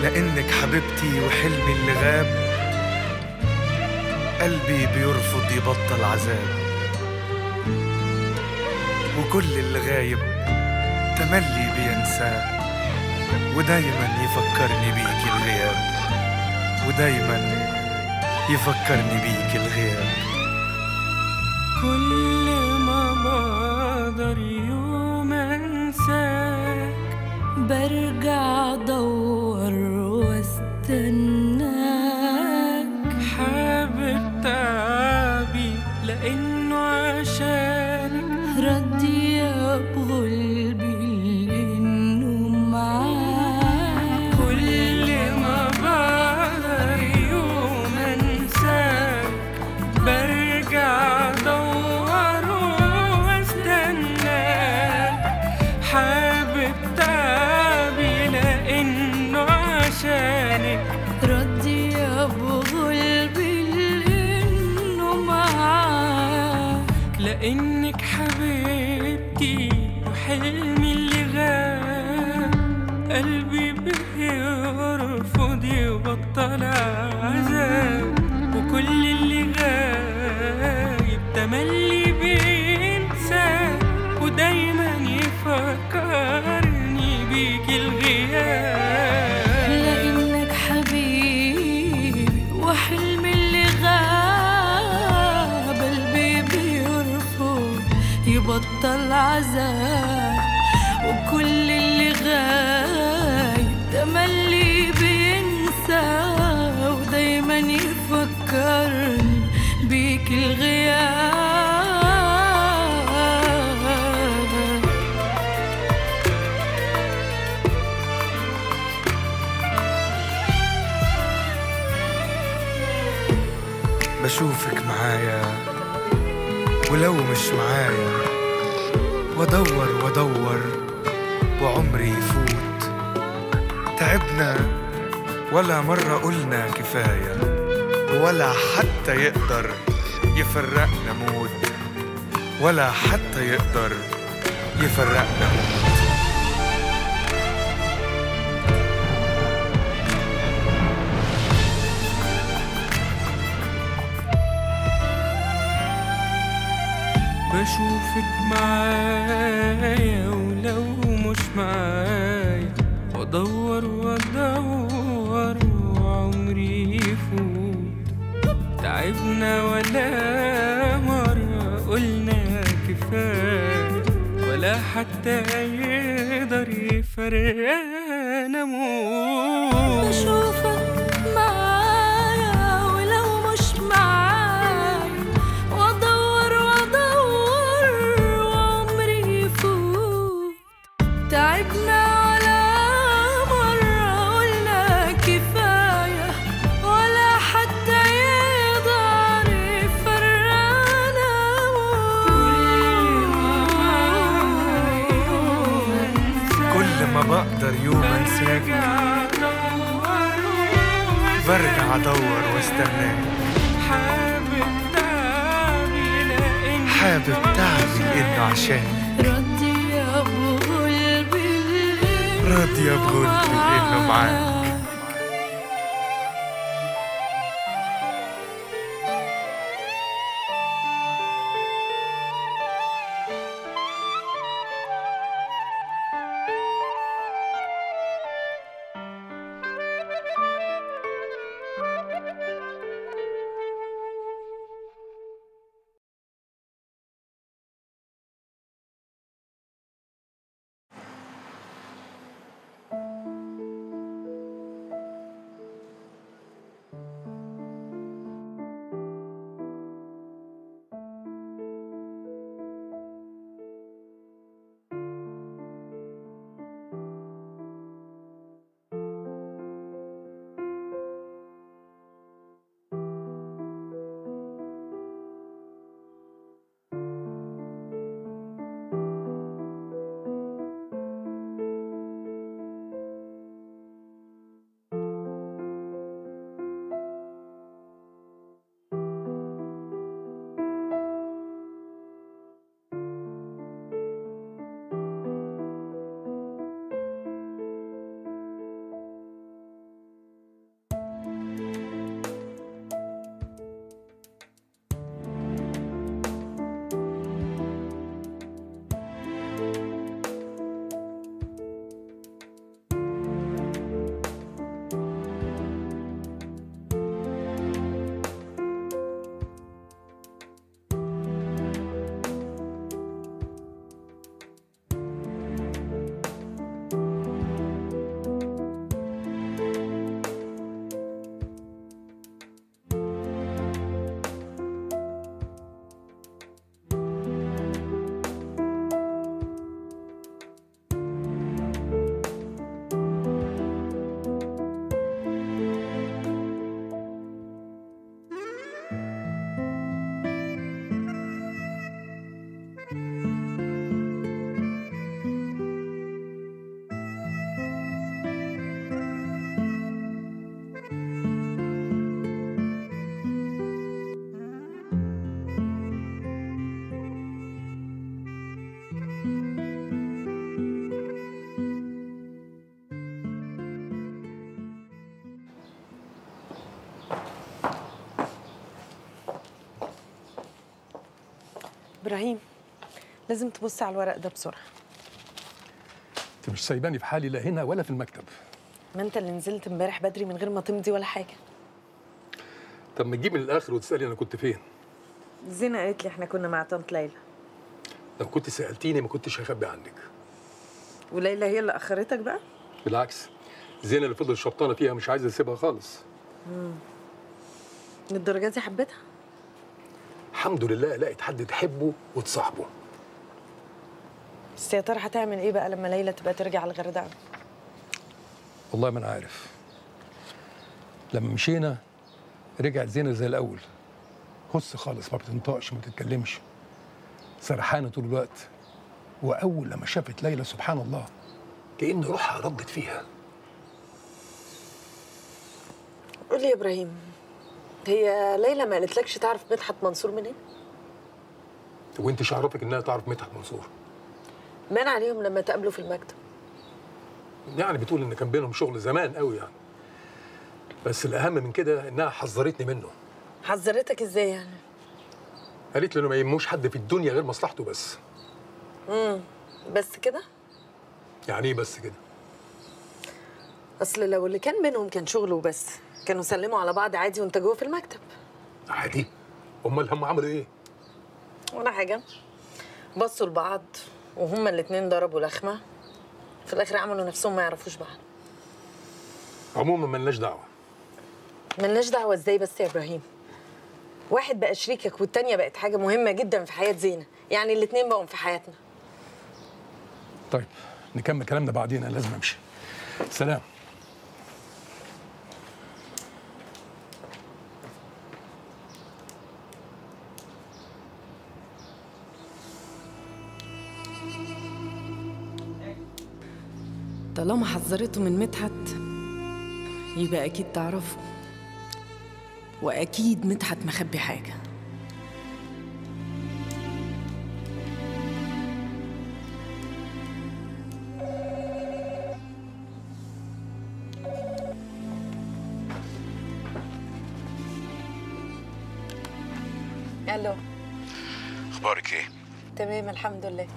لأنك حبيبتي وحلمي اللي غاب قلبي بيرفض يبطل عذاب وكل اللي غايب تملي بينساه ودايما يفكرني بيك الغياب ودايما يفكرني بيك الغياب كل ما بقدر يوم انساك برجع ادور واستناك حابب تعبي لانه عشانك ردي بغلبي لانه معاك كل ما بقدر يوم انساك برجع ادور واستناك حابب تعبي لانه عشانك ردي بغلبي لانه معاك لانك حبيبتي وحلمي اللي غاب قلبي بيرفض يبطل عذاب وكل اللي غايب تملي بينسى ودايما يفكرني بيك الغياب لانك حبيبي وحلمي اللي غاب قلبي بيرفض يبطل عذاب وكل اللي غايب تملي بينسى ودايما يفكرني بيك الغياب بشوفك معايا ولو مش معايا وادور وادور وعمري يفوت تعبنا ولا مرة قلنا كفاية ولا حتى يقدر يفرقنا موت ولا حتى يقدر يفرقنا موت بشوفك معايا ولو مش معايا وادور وادور وعمري يفوت تعبنا ولا مرة قلنا كفاية ولا حتى يقدر يفرقنا موت بشوفك معايا ولو مش معايا وادور وادور وعمري يفوت تعبنا ولا مرة قلنا كفاية ولا حتى يقدر يفرقنا كل ما بقدر يوم انساك برجع ادور واستناك حابب تعبي لأن حابب تعبي انه عشان ردي يا ابو قلبي راضية بغلبي إنه معاك. ابراهيم لازم تبص على الورق ده بسرعه انت مش سايباني في حالي لا هنا ولا في المكتب ما انت اللي نزلت امبارح بدري من غير ما تمضي ولا حاجه طب ما تجيب من الاخر وتسالي انا كنت فين زينة قالت لي احنا كنا مع طنط ليلى لو كنت سالتيني ما كنتش هخبي عنك وليلى هي اللي اخرتك بقى بالعكس زينة اللي فضل شبطانه فيها مش عايزه اسيبها خالص للدرجه دي حبيتها الحمد لله لقيت حد تحبه وتصاحبه بس يا ترى هتعمل ايه بقى لما ليلى تبقى ترجع الغردقه والله ما انا عارف لما مشينا رجعت زينة زي الاول هص خالص ما بتنطقش ما بتتكلمش سرحانه طول الوقت واول لما شافت ليلى سبحان الله كأن روحها ردت فيها قول لي يا ابراهيم هي ليلى ما قالتلكش تعرف مدحت منصور منين وانت مش عرفك انها تعرف مدحت منصور مان عليهم لما تقابلوا في المكتب يعني بتقول ان كان بينهم شغل زمان قوي يعني بس الاهم من كده انها حذرتني منه حذرتك ازاي يعني قالت لي انه ما يهموش حد في الدنيا غير مصلحته بس امم بس كده يعني ايه بس كده اصل لو اللي كان بينهم كان شغل وبس كانوا سلموا على بعض عادي وانت جوه في المكتب عادي امال هم عملوا ايه ولا حاجه بصوا لبعض وهما الاتنين ضربوا لخمه في الاخر عملوا نفسهم ما يعرفوش بعض عموما ملناش دعوه ملناش دعوه ازاي بس يا ابراهيم واحد بقى شريكك والتانية بقت حاجة مهمة جدا في حياة زينة يعني الاتنين بقوا في حياتنا طيب نكمل كلامنا بعدين انا لازم امشي سلام طالما حذرته من مدحت يبقى أكيد تعرفه وأكيد مدحت مخبي حاجة الو اخبارك ايه تمام الحمد لله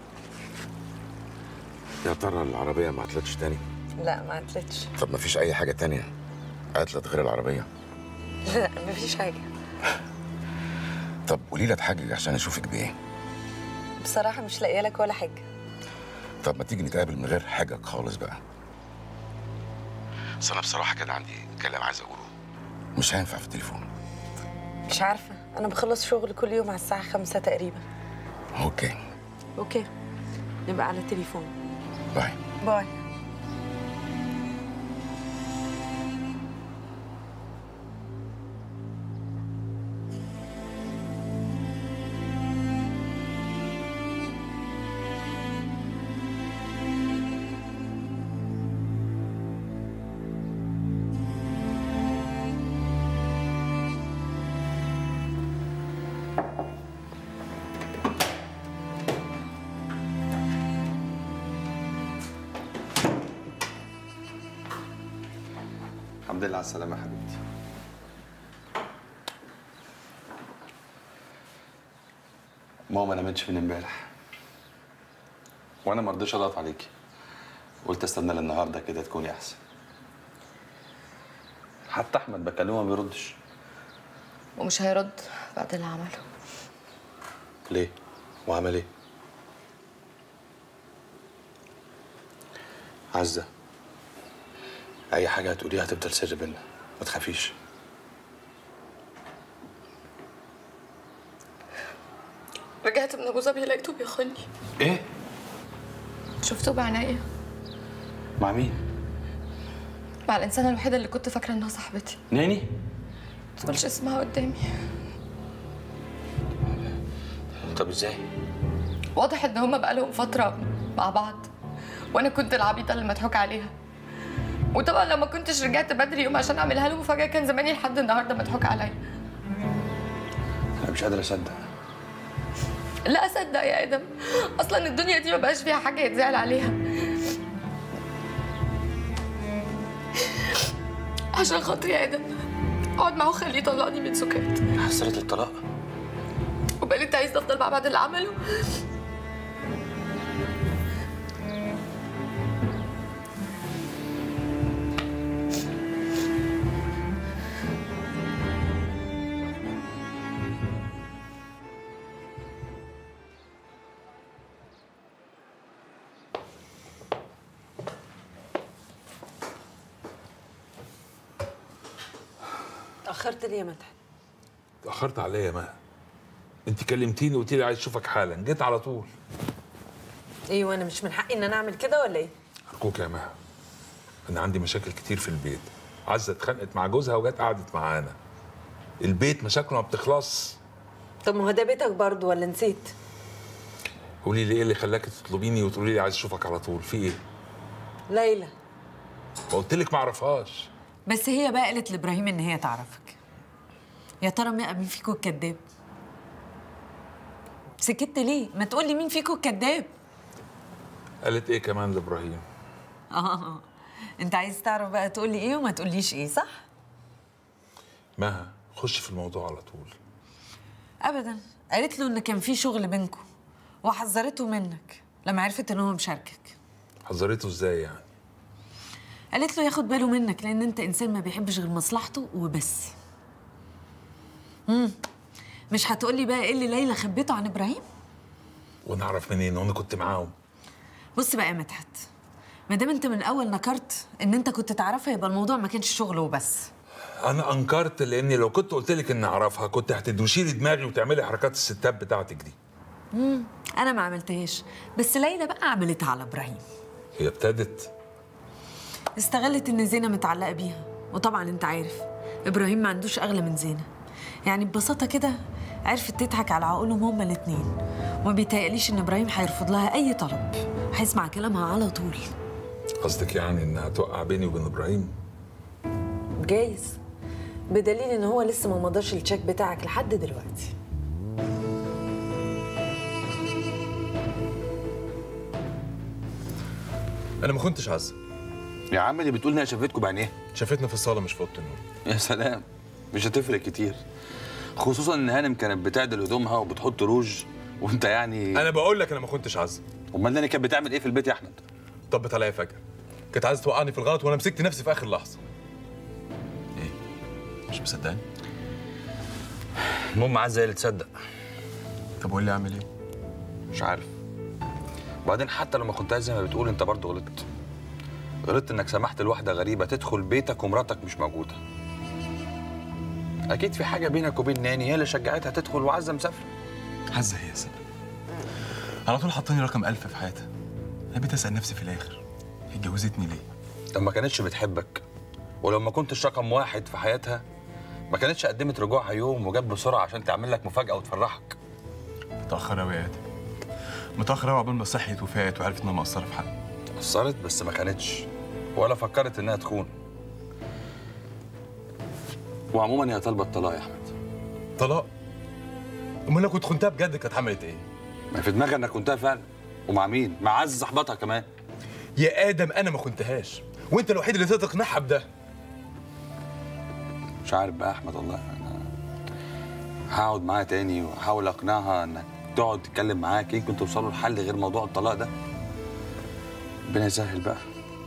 يا ترى العربيه ما عطلتش تاني لا ما عتلتش طب ما فيش اي حاجه تانية عطلت غير العربيه لا مفيش حاجة طب قولي لي اتحجج عشان اشوفك بايه بصراحة مش لاقية لك ولا حاجة طب ما تيجي نتقابل من غير حجج خالص بقى بس انا بصراحه كده عندي كلام عايز اقوله مش هينفع في التليفون مش عارفة أنا بخلص شغل كل يوم على الساعة خمسة تقريبا اوكي أوكي نبقى على التليفون باي باي الحمد لله على السلامة يا حبيبتي ماما ما نامتش من امبارح وانا ما رضيتش اضغط عليكي قلت استنى للنهارده كده تكوني احسن حتى احمد بكلمه ما بيردش ومش هيرد بعد اللي عمله ليه وعمل ايه عزة اي حاجه هتقوليها هتفضل سر بينا ما تخافيش رجعت من ابو ظبي لقيته بيخوني ايه شفته بعينيا مع مين مع الانسانه الوحيده اللي كنت فاكره انها صاحبتي ناني ما تقولش اسمها قدامي طب ازاي واضح ان هما بقالهم فتره مع بعض وانا كنت العبيطه اللي مضحوك عليها وطبعا لو ما كنتش رجعت بدري يوم عشان اعملها له مفاجاه كان زماني لحد النهارده مضحوك عليا انا مش قادر اصدق لا اصدق يا ادم اصلا الدنيا دي ما بقاش فيها حاجه يتزعل عليها عشان خاطري يا ادم اقعد معاه وخليه يطلقني من سكات حسرة الطلاق وبقالي انت عايز تفضل معاه بعد اللي عمله اتاخرت ليه يا مدحت اتأخرت عليا يا مها انت كلمتيني وقلت لي عايز اشوفك حالا جيت على طول ايه وانا مش من حقي ان انا اعمل كده ولا ايه ارجوك يا مها انا عندي مشاكل كتير في البيت عزه اتخانقت مع جوزها وجت قعدت معانا البيت مشاكله ما بتخلص طب ما هو ده بيتك برضه ولا نسيت قولي لي ايه اللي خلاكي تطلبيني وتقولي لي عايز اشوفك على طول في ايه ليلى قلت لك ما اعرفهاش بس هي بقى قالت لابراهيم ان هي تعرفك يا ترى مين مين فيكم الكذاب سكت ليه ما تقولي مين فيكم الكذاب قالت ايه كمان لابراهيم اه انت عايز تعرف بقى تقولي ايه وما تقوليش ايه صح مها خش في الموضوع على طول ابدا قالت له ان كان في شغل بينكم وحذرته منك لما عرفت ان هو مشاركك حذرته ازاي يعني قالت له ياخد باله منك لان انت انسان ما بيحبش غير مصلحته وبس امم مش هتقولي بقى ايه اللي ليلى خبيته عن ابراهيم وانا اعرف منين وانا كنت معاهم بص بقى يا مدحت ما دام انت من الاول نكرت ان انت كنت تعرفها يبقى الموضوع ما كانش شغل وبس انا انكرت لاني لو كنت قلت لك اني اعرفها كنت هتدوشي لي دماغي وتعملي حركات الستات بتاعتك دي امم انا ما عملتهاش بس ليلى بقى عملتها على ابراهيم هي ابتدت استغلت ان زينه متعلقه بيها وطبعا انت عارف ابراهيم ما عندوش اغلى من زينه يعني ببساطه كده عرفت تضحك على عقولهم هما الاتنين وما بيتهيأليش ان ابراهيم هيرفض لها اي طلب هيسمع كلامها على طول قصدك يعني انها توقع بيني وبين ابراهيم جايز بدليل ان هو لسه ما مضاش التشيك بتاعك لحد دلوقتي انا ما كنتش عزه يا عم دي بتقول انها شافتكم بعينيها شافتنا في الصاله مش في اوضه النوم يا سلام مش هتفرق كتير خصوصا ان هانم كانت بتعدل هدومها وبتحط روج وانت يعني انا بقول لك انا ما كنتش عزه امال انا كانت بتعمل ايه في البيت يا احمد طبت عليا فجاه كانت عايزه توقعني في الغلط وانا مسكت نفسي في اخر لحظه ايه مش مصدقني المهم عزه هي اللي تصدق طب قول لي اعمل ايه مش عارف وبعدين حتى لما كنت زي ما بتقول انت برضه غلطت غلطت انك سمحت لواحده غريبه تدخل بيتك ومراتك مش موجوده اكيد في حاجه بينك وبين ناني هي اللي شجعتها تدخل وعزه مسافره عزه هي سنة على طول حطاني رقم ألف في حياتها انا بقيت اسال نفسي في الاخر هي اتجوزتني ليه لو ما كانتش بتحبك ولو ما كنتش رقم واحد في حياتها ما كانتش قدمت رجوعها يوم وجت بسرعه عشان تعمل لك مفاجاه وتفرحك متاخر قوي يا ادم متاخر قوي عقبال ما صحيت وفاقت وعرفت انها مقصره في حقي قصرت بس ما كانتش ولا فكرت انها تخون وعموما هي طالبه الطلاق يا احمد طلاق امال انا كنت خنتها بجد كانت عملت ايه ما في دماغها انك كنتها فعلا ومع مين؟ مع عز صاحبتها كمان يا ادم انا ما خنتهاش وانت الوحيد اللي تقدر تقنعها بده مش عارف بقى يا احمد والله انا هقعد معاها تاني واحاول اقنعها انك تقعد تتكلم معاك يمكن توصلوا لحل غير موضوع الطلاق ده ربنا يسهل بقى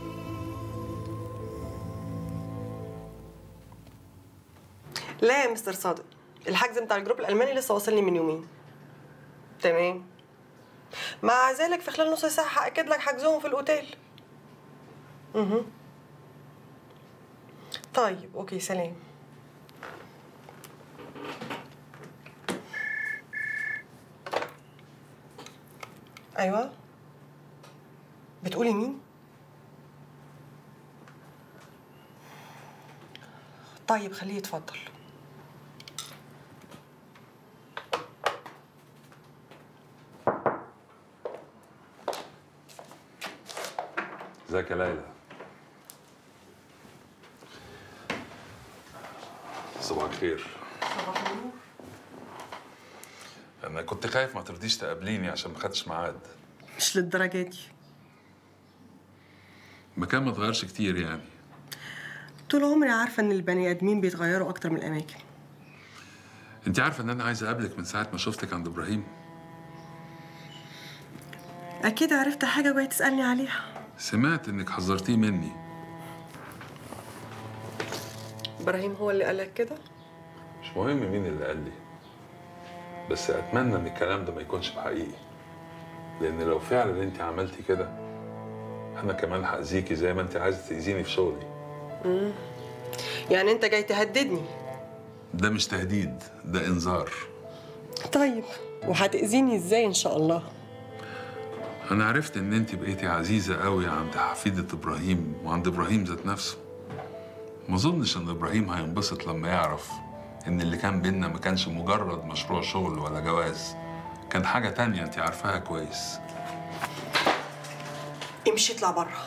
لا يا مستر صادق الحجز بتاع الجروب الالماني لسه واصلني من يومين تمام مع ذلك في خلال نص ساعه هاكد لك حجزهم في الاوتيل اها طيب اوكي سلام ايوه بتقولي مين طيب خليه يتفضل ازيك يا ليلى صباح الخير انا كنت خايف ما ترضيش تقابليني عشان ما خدتش ميعاد مش للدرجه دي المكان ما اتغيرش كتير يعني طول عمري عارفه ان البني ادمين بيتغيروا اكتر من الاماكن انت عارفه ان انا عايز اقابلك من ساعه ما شفتك عند ابراهيم اكيد عرفت حاجه وجاي تسالني عليها سمعت انك حذرتيه مني ابراهيم هو اللي قالك كده مش مهم مين اللي قال لي بس اتمنى ان الكلام ده ما يكونش حقيقي لان لو فعلا انت عملتي كده انا كمان هاذيكي زي ما انت عايزه تاذيني في شغلي مم. يعني انت جاي تهددني ده مش تهديد ده انذار طيب وهتاذيني ازاي ان شاء الله انا عرفت ان انت بقيتي عزيزه قوي عند حفيده ابراهيم وعند ابراهيم ذات نفسه ما اظنش ان ابراهيم هينبسط لما يعرف ان اللي كان بينا ما كانش مجرد مشروع شغل ولا جواز كان حاجه تانية انت عارفاها كويس امشي اطلع بره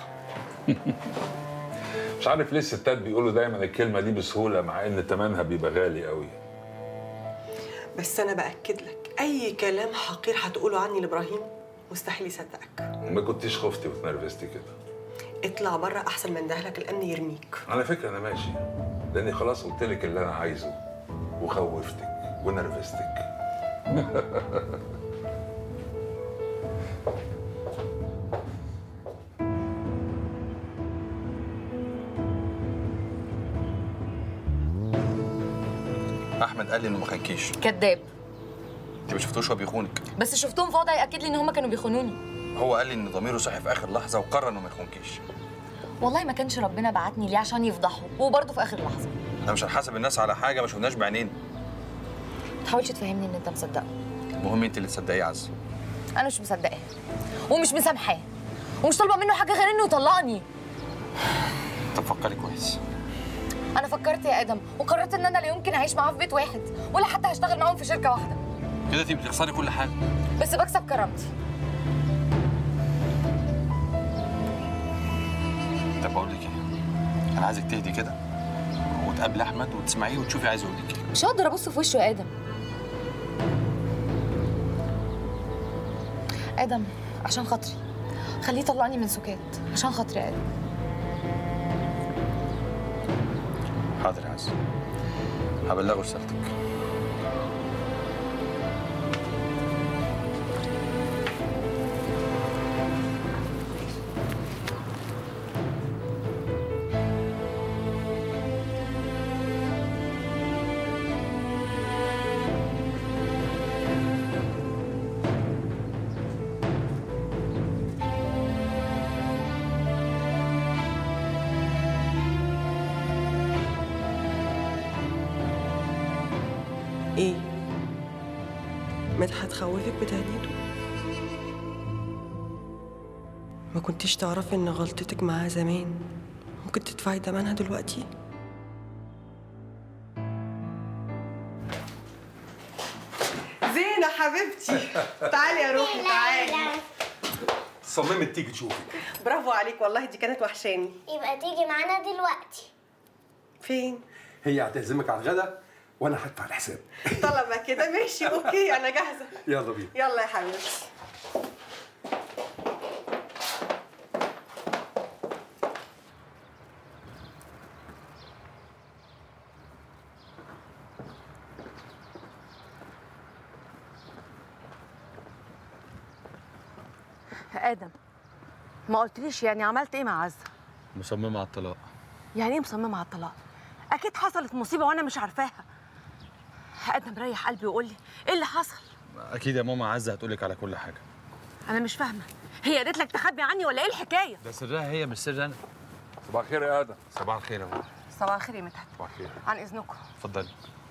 مش عارف ليه الستات بيقولوا دايما الكلمه دي بسهوله مع ان تمنها بيبقى غالي قوي بس انا باكد لك اي كلام حقير هتقوله عني لابراهيم مستحيل يصدقك ما كنتيش خفتي واتنرفزتي كده اطلع بره احسن ما اندهلك الامن يرميك على فكره انا ماشي لاني خلاص قلت لك اللي انا عايزه وخوفتك ونرفزتك احمد قال لي انه ما خانكيش كذاب انت ما شفتوش وهو بيخونك بس شفتهم في وضع ياكد لي ان هم كانوا بيخونوني هو قال لي ان ضميره صحي في اخر لحظه وقرر انه ما يخونكيش والله ما كانش ربنا بعتني ليه عشان يفضحه وبرضه في اخر لحظه احنا مش هنحاسب الناس على حاجه ما شفناش بعينينا ما تحاولش تفهمني ان انت مصدقه المهم انت اللي تصدقيه يا عز انا مش مصدقاه ومش مسامحاه ومش طالبه منه حاجه غير انه يطلقني طب فكري كويس انا فكرت يا ادم وقررت ان انا لا يمكن اعيش معاه في بيت واحد ولا حتى هشتغل معاهم في شركه واحده كده تبقي بتخسري كل حاجه بس بكسب كرامتي طب بقول لك ايه انا عايزك تهدي كده وتقابلي احمد وتسمعيه وتشوفي عايز يقول لك ايه مش هقدر ابص في وشه يا ادم ادم عشان خاطري خليه يطلعني من سكات عشان خاطري يا ادم حاضر يا عز هبلغه رسالتك ايه مدحت خوفك بتهديده ما كنتيش تعرفي ان غلطتك معاه زمان ممكن تدفعي تمنها دلوقتي زينة حبيبتي تعالي يا روحي تعالي صممت تيجي تشوفك برافو عليك والله دي كانت وحشاني يبقى تيجي معانا دلوقتي فين هي هتعزمك على الغدا وانا هدفع الحساب طالما كده ماشي اوكي انا جاهزه يلا بينا يلا يا حبيبتي ادم ما قلتليش يعني عملت ايه مع عزه مصممه على الطلاق يعني ايه مصممه على الطلاق اكيد حصلت مصيبه وانا مش عارفاها ادم ريح قلبي وقول لي ايه اللي حصل اكيد يا ماما عزه هتقولك على كل حاجه انا مش فاهمه هي قالت لك تخبي عني ولا ايه الحكايه ده سرها هي مش سر انا صباح الخير يا ادم صباح الخير يا ماما صباح الخير يا مدحت صباح الخير عن اذنكم اتفضلي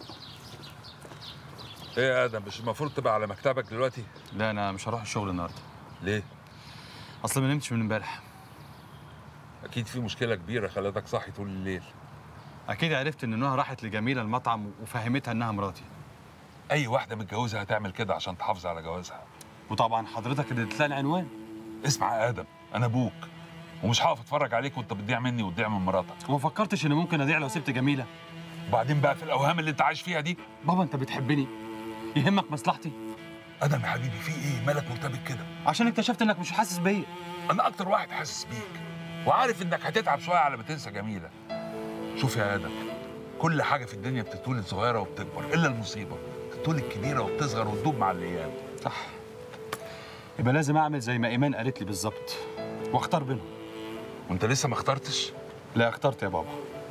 ايه يا ادم مش المفروض تبقى على مكتبك دلوقتي لا انا مش هروح الشغل النهارده ليه اصل ما نمتش من امبارح اكيد في مشكله كبيره خلتك صاحي طول الليل اكيد عرفت ان نهى راحت لجميله المطعم وفهمتها انها مراتي اي واحده متجوزه هتعمل كده عشان تحافظ على جوازها وطبعا حضرتك اللي اديت لها العنوان اسمع يا ادم انا ابوك ومش هقف اتفرج عليك وانت بتضيع مني وتضيع من مراتك وما فكرتش ان ممكن اضيع لو سبت جميله وبعدين بقى في الاوهام اللي انت عايش فيها دي بابا انت بتحبني يهمك مصلحتي ادم يا حبيبي في ايه مالك مرتبك كده عشان اكتشفت انك مش حاسس بيا انا اكتر واحد حاسس بيك وعارف انك هتتعب شويه على ما تنسى جميله شوف يا ادم كل حاجه في الدنيا بتتولد صغيره وبتكبر الا المصيبه بتتولد كبيره وبتصغر وتدوب مع الايام صح يبقى لازم اعمل زي ما ايمان قالت لي بالظبط واختار بينهم وانت لسه ما اخترتش لا اخترت يا بابا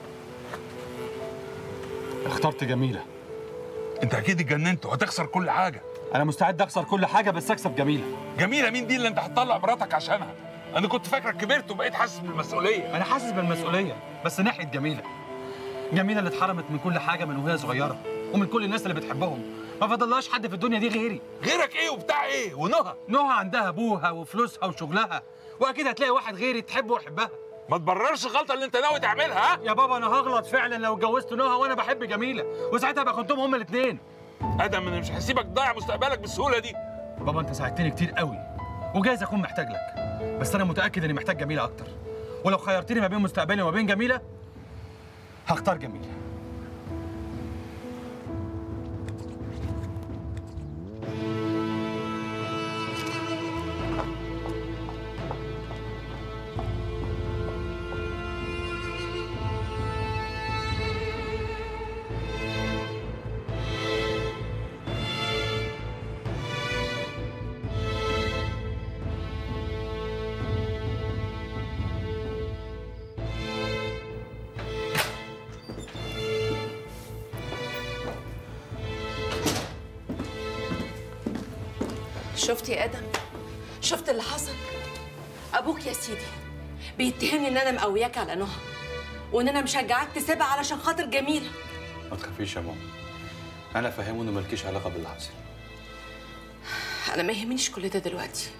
اخترت جميله انت اكيد اتجننت وهتخسر كل حاجه انا مستعد اخسر كل حاجه بس اكسب جميله جميله مين دي اللي انت هتطلع مراتك عشانها انا كنت فاكرك كبرت وبقيت حاسس بالمسؤوليه انا حاسس بالمسؤوليه بس ناحيه جميله جميله اللي اتحرمت من كل حاجه من وهي صغيره ومن كل الناس اللي بتحبهم ما فضلهاش حد في الدنيا دي غيري غيرك ايه وبتاع ايه ونهى نهى عندها ابوها وفلوسها وشغلها واكيد هتلاقي واحد غيري تحبه ويحبها ما تبررش الغلطه اللي انت ناوي تعملها ها يا بابا انا هغلط فعلا لو اتجوزت نهى وانا بحب جميله وساعتها بقى كنتم هما الاثنين ادم انا مش هسيبك تضيع مستقبلك بالسهوله دي بابا انت ساعدتني كتير قوي وجايز اكون محتاج لك بس انا متاكد اني محتاج جميله اكتر ولو خيرتني ما بين مستقبلي وما بين جميله هختار جميله شفت يا ادم شفت اللي حصل ابوك يا سيدي بيتهمني ان انا مقوياك على نهى وان انا مشجعاك تسيبها علشان خاطر جميله ما تخافيش يا ماما انا فاهمه انه مالكيش علاقه باللي حصل انا ما يهمنيش كل ده دلوقتي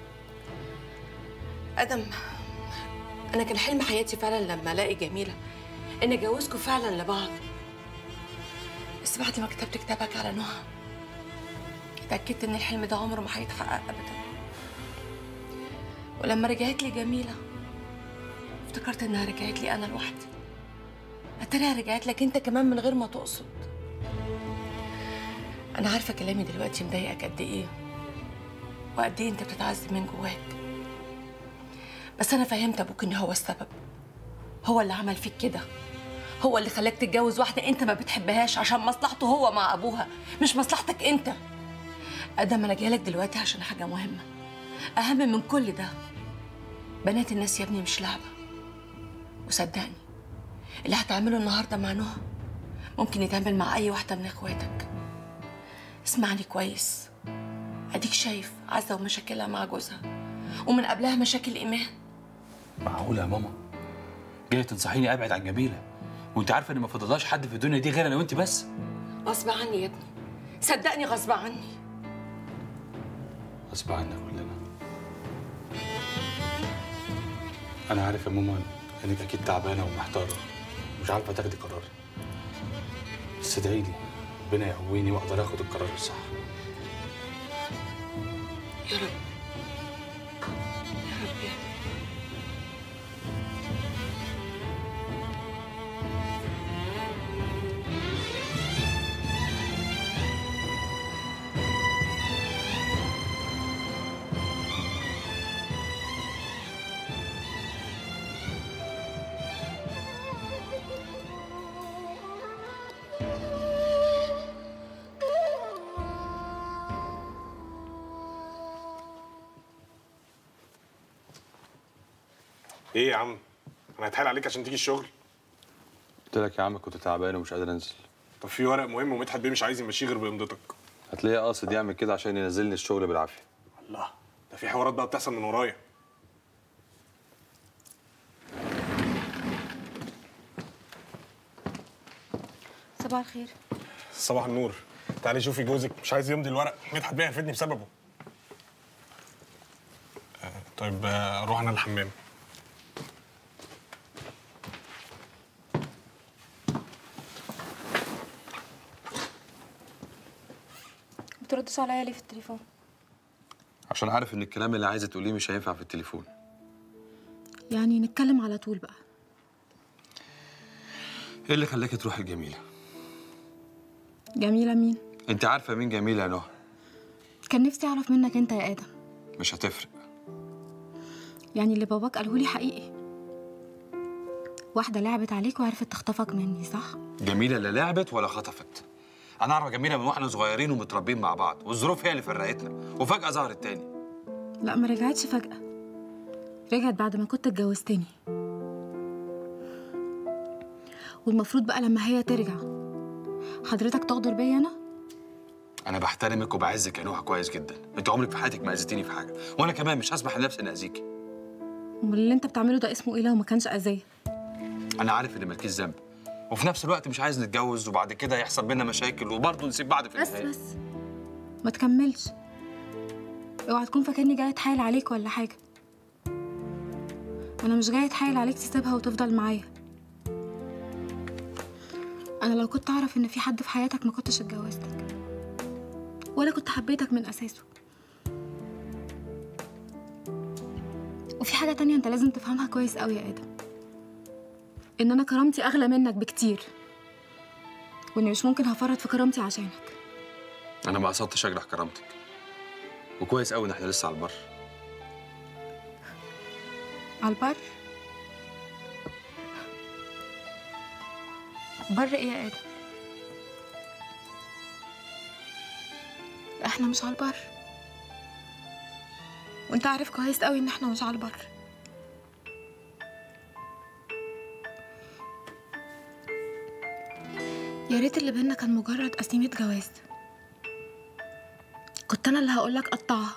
ادم انا كان حلم حياتي فعلا لما الاقي جميله ان اجوزكم فعلا لبعض بس بعد ما كتبت كتابك على نهى اتاكدت ان الحلم ده عمره ما هيتحقق ابدا ولما رجعت لي جميله افتكرت انها رجعت لي انا لوحدي اتاريها رجعت لك انت كمان من غير ما تقصد انا عارفه كلامي دلوقتي مضايقك قد ايه وقد ايه انت بتتعذب من جواك بس انا فهمت ابوك ان هو السبب هو اللي عمل فيك كده هو اللي خلاك تتجوز واحده انت ما بتحبهاش عشان مصلحته هو مع ابوها مش مصلحتك انت ادم انا جايلك دلوقتي عشان حاجه مهمه اهم من كل ده بنات الناس يا ابني مش لعبه وصدقني اللي هتعمله النهارده مع نهى ممكن يتعمل مع اي واحده من اخواتك اسمعني كويس اديك شايف عزه ومشاكلها مع جوزها ومن قبلها مشاكل ايمان معقوله يا ماما جايه تنصحيني ابعد عن جميله وانت عارفه ان ما فضلهاش حد في الدنيا دي غير انا وانت بس غصب عني يا ابني صدقني غصب عني غصب عنا كلنا انا عارف يا ماما انك اكيد تعبانه ومحتاره ومش عارفه تاخدي قرار بس ادعي لي ربنا يقويني واقدر اخد القرار الصح يا رب يا رب يا ايه يا عم انا هتحايل عليك عشان تيجي الشغل قلت لك يا عم كنت تعبان ومش قادر انزل طب في ورق مهم ومدحت بيه مش عايز يمشيه غير بامضتك هتلاقيه قاصد يعمل كده عشان ينزلني الشغل بالعافيه الله ده في حوارات بقى بتحصل من ورايا صباح الخير صباح النور تعالي شوفي جوزك مش عايز يمضي الورق مدحت بيه هيفيدني بسببه آه، طيب آه، اروح انا الحمام بتردش عليا ليه في التليفون عشان عارف ان الكلام اللي عايزه تقوليه مش هينفع في التليفون يعني نتكلم على طول بقى ايه اللي خلاكي تروحي الجميله جميلة مين انت عارفه مين جميله يا نهى كان نفسي اعرف منك انت يا ادم مش هتفرق يعني اللي باباك قاله لي حقيقي واحده لعبت عليك وعرفت تخطفك مني صح جميله لا لعبت ولا خطفت انا اعرف جميله من واحنا صغيرين ومتربيين مع بعض والظروف هي اللي فرقتنا وفجاه ظهرت تاني لا ما رجعتش فجاه رجعت بعد ما كنت اتجوزتني والمفروض بقى لما هي ترجع حضرتك تغدر بيا انا انا بحترمك وبعزك يا نوحه كويس جدا انت عمرك في حياتك ما اذيتيني في حاجه وانا كمان مش هسمح لنفسي اني اذيكي امال اللي انت بتعمله ده اسمه ايه لو ما كانش اذيه انا عارف ان مالكيش ذنب وفي نفس الوقت مش عايز نتجوز وبعد كده يحصل بينا مشاكل وبرضه نسيب بعض في بس النهايه بس ما تكملش اوعى تكون فاكرني جايه اتحايل عليك ولا حاجه انا مش جايه اتحايل عليك تسيبها وتفضل معايا انا لو كنت اعرف ان في حد في حياتك ما كنتش اتجوزتك ولا كنت حبيتك من اساسه وفي حاجه تانية انت لازم تفهمها كويس قوي يا ادم ان انا كرامتي اغلى منك بكتير واني مش ممكن هفرط في كرامتي عشانك انا ما قصدتش اجرح كرامتك وكويس قوي ان احنا لسه على البر على البر بر ايه يا ادم احنا مش على البر وانت عارف كويس قوي ان احنا مش على البر يا ريت اللي بينا كان مجرد قسيمة جواز كنت انا اللي هقولك قطعها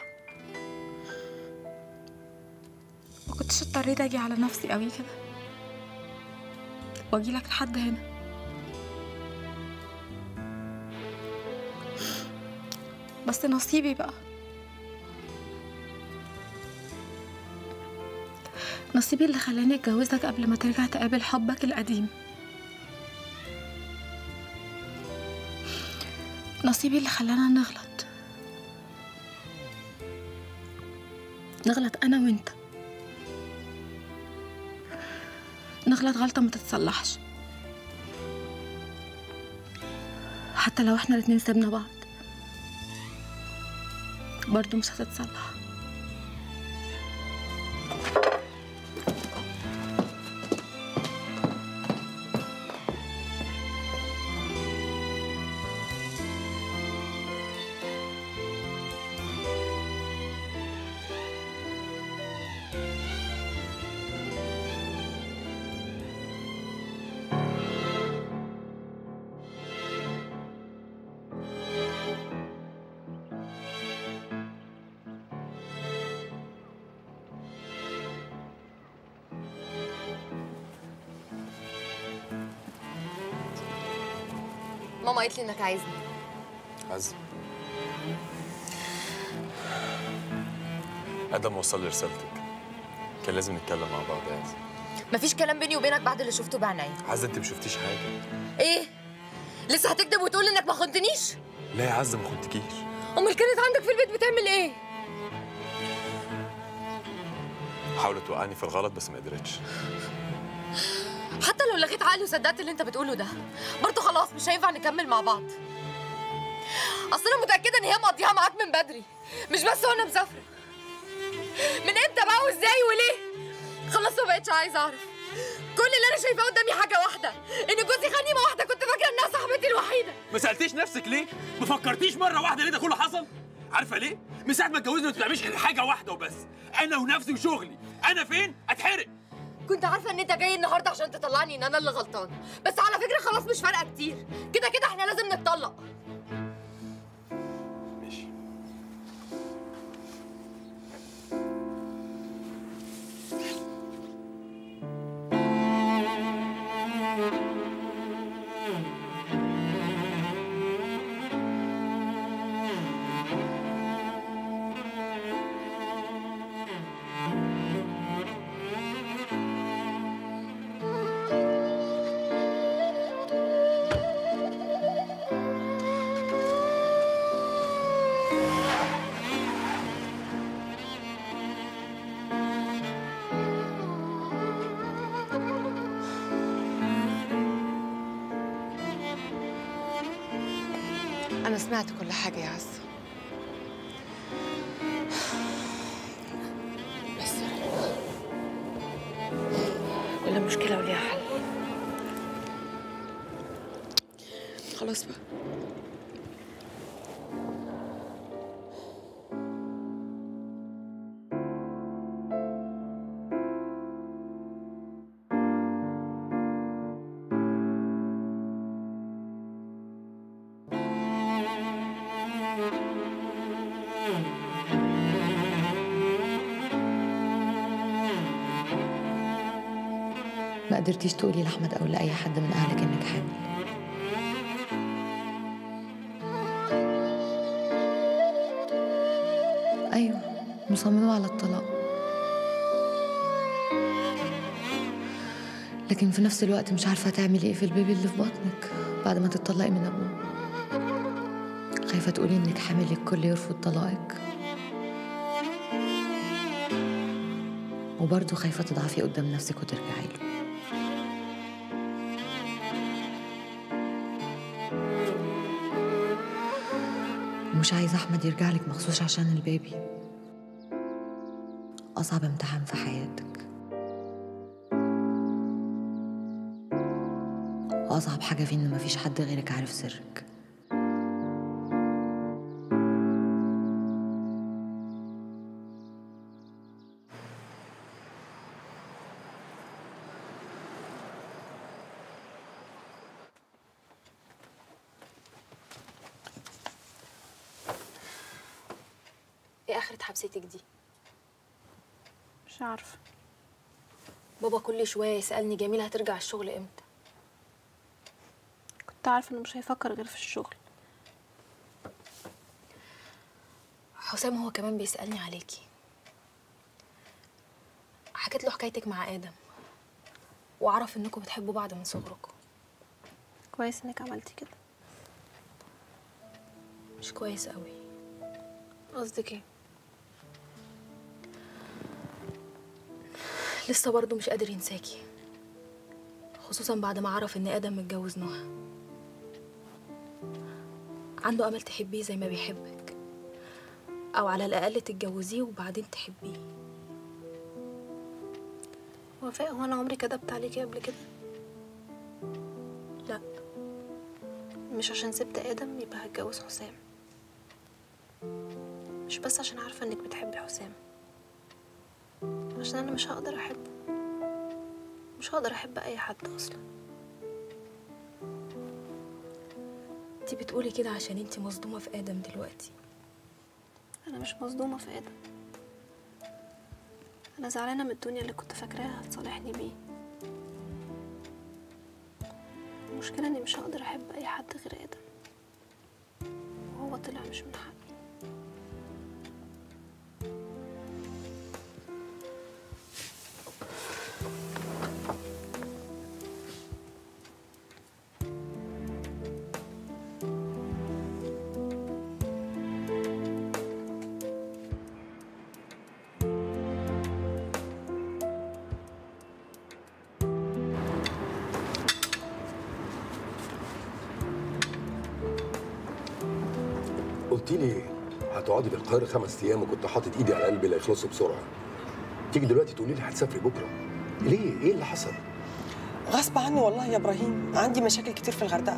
ما كنتش اضطريت اجي على نفسي قوي كده واجي لك لحد هنا بس نصيبي بقى نصيبي اللي خلاني اتجوزك قبل ما ترجع تقابل حبك القديم نصيبي اللي خلانا نغلط نغلط انا وانت نغلط غلطة ما تتصلحش حتى لو احنا الاتنين سيبنا بعض برضو مش هتتصلح ماما قالت لي انك عايزني عز ادم وصل لي رسالتك كان لازم نتكلم مع بعض يا عز مفيش كلام بيني وبينك بعد اللي شفته بعينيا عز انت ما شفتيش حاجه ايه لسه هتكذب وتقول انك ما خنتنيش لا يا عز ما خنتكيش امال كانت عندك في البيت بتعمل ايه حاولت توقعني في الغلط بس ما قدرتش حتى لو لغيت عقلي وصدقت اللي انت بتقوله ده برضه خلاص مش هينفع نكمل مع بعض اصل انا متاكده ان هي مقضيها معاك من بدري مش بس وانا مسافره من امتى بقى وازاي وليه خلاص ما بقتش عايزه اعرف كل اللي انا شايفاه قدامي حاجه واحده ان جوزي خاني مع واحده كنت فاكره انها صاحبتي الوحيده ما سالتيش نفسك ليه؟ ما فكرتيش مره واحده ليه ده كله حصل؟ عارفه ليه؟ من ساعه ما اتجوزنا ما بتعمليش غير حاجه واحده وبس انا ونفسي وشغلي انا فين؟ اتحرق كنت عارفه ان انت جاي النهارده عشان تطلعني ان انا اللي غلطان بس على فكره خلاص مش فارقه كتير كده كده احنا لازم نتطلق انا سمعت كل حاجه يا عز بس كل مشكله وليها حل خلاص بقى ما قدرتيش تقولي لأحمد أو لأي حد من أهلك إنك حامل أيوة مصممة على الطلاق لكن في نفس الوقت مش عارفة تعملي إيه في البيبي اللي في بطنك بعد ما تطلقي من أبوه خايفة تقولي إنك حامل الكل يرفض طلاقك وبرضه خايفة تضعفي قدام نفسك وترجعي له ومش عايزة أحمد يرجع لك مخصوص عشان البيبي أصعب امتحان في حياتك وأصعب حاجة فيه إن مفيش حد غيرك عارف سرك ايه اخرة حبستك دي مش عارفه بابا كل شويه يسالني جميله هترجع الشغل امتى كنت عارفه انه مش هيفكر غير في الشغل حسام هو كمان بيسالني عليكي حكيت له حكايتك مع ادم وعرف انكم بتحبوا بعض من صغركم كويس انك عملتي كده مش كويس قوي قصدك ايه لسه برضه مش قادر ينساكي خصوصا بعد ما عرف ان ادم متجوز نهى عنده امل تحبيه زي ما بيحبك او على الاقل تتجوزيه وبعدين تحبيه وفاء هو انا عمري كدبت عليكي قبل كده لا مش عشان سبت ادم يبقى هتجوز حسام مش بس عشان عارفه انك بتحبي حسام عشان انا مش هقدر احبه مش هقدر احب اي حد اصلا انتي بتقولي كده عشان انتي مصدومه في ادم دلوقتي انا مش مصدومه في ادم انا زعلانه من الدنيا اللي كنت فاكراها هتصالحني بيه المشكله اني مش هقدر احب اي حد غير ادم وهو طلع مش من حقي قلت لي هتقعدي في القاهره خمس ايام وكنت حاطط ايدي على قلبي لا يخلصوا بسرعه تيجي دلوقتي تقولي لي هتسافري بكره ليه ايه اللي حصل غصب عني والله يا ابراهيم عندي مشاكل كتير في الغردقه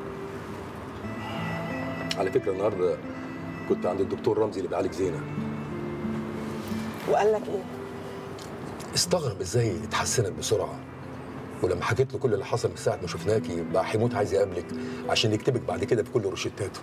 على فكره النهارده كنت عند الدكتور رمزي اللي بيعالج زينه وقال لك ايه استغرب ازاي اتحسنت بسرعه ولما حكيت له كل اللي حصل من ساعه ما شفناكي بقى هيموت عايز يقابلك عشان يكتبك بعد كده بكل روشتاته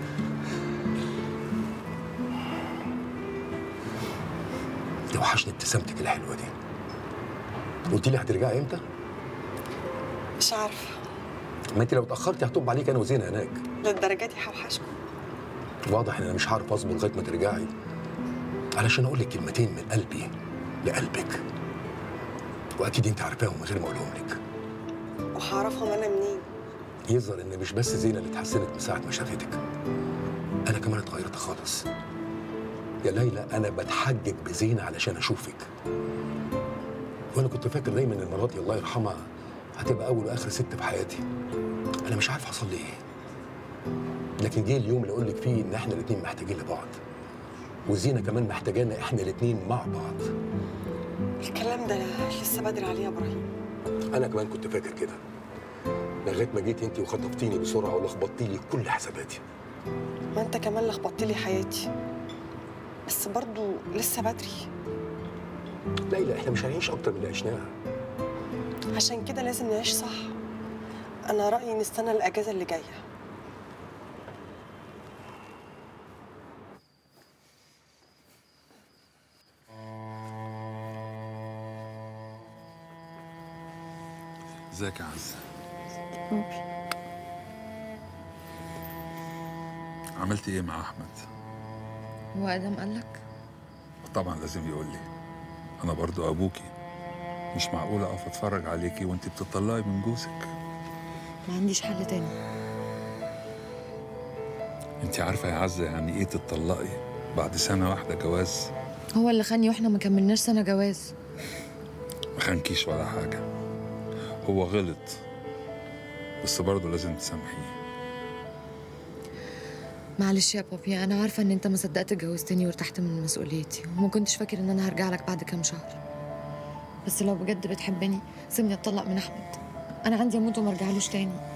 توحشني ابتسامتك الحلوه دي قلت لي هترجعي امتى؟ مش عارفه ما انت لو اتاخرتي هطب عليك انا وزينه هناك للدرجه دي هوحشكم واضح ان انا مش هعرف اصبر لغايه ما ترجعي علشان اقول لك كلمتين من قلبي لقلبك واكيد انت عارفاهم من غير ما اقولهم لك وهعرفهم انا منين يظهر ان مش بس زينه اللي اتحسنت من ساعه ما شافتك انا كمان اتغيرت خالص يا ليلى انا بتحجج بزينه علشان اشوفك وانا كنت فاكر دايما ان مراتي الله يرحمها هتبقى اول واخر ست في حياتي انا مش عارف حصل لي ايه لكن جه اليوم اللي اقول لك فيه ان احنا الاثنين محتاجين لبعض وزينه كمان محتاجانا احنا الاثنين مع بعض الكلام ده لسه بدري عليه يا ابراهيم انا كمان كنت فاكر كده لغايه ما جيت انت وخطفتيني بسرعه ولخبطتي لي كل حساباتي ما انت كمان لخبطت لي حياتي بس برضو لسه بدري ليلى احنا مش هنعيش اكتر من اللي عشناها عشان كده لازم نعيش صح انا رايي نستنى الاجازه اللي جايه ازيك يا عزة عملتي ايه مع احمد هو ادم قال لك طبعا لازم يقول لي انا برضو ابوكي مش معقول اقف اتفرج عليكي وانت بتطلعي من جوزك ما عنديش حل تاني انت عارفه يا عزة يعني ايه تتطلقي بعد سنه واحده جواز هو اللي خاني واحنا ما كملناش سنه جواز ما خانكيش ولا حاجه هو غلط بس برضه لازم تسامحيه معلش يا بابي انا عارفه ان انت ما صدقت اتجوزتني وارتحت من مسؤوليتي وما كنتش فاكر ان انا هرجع لك بعد كام شهر بس لو بجد بتحبني سيبني اتطلق من احمد انا عندي اموت وما ارجعلوش تاني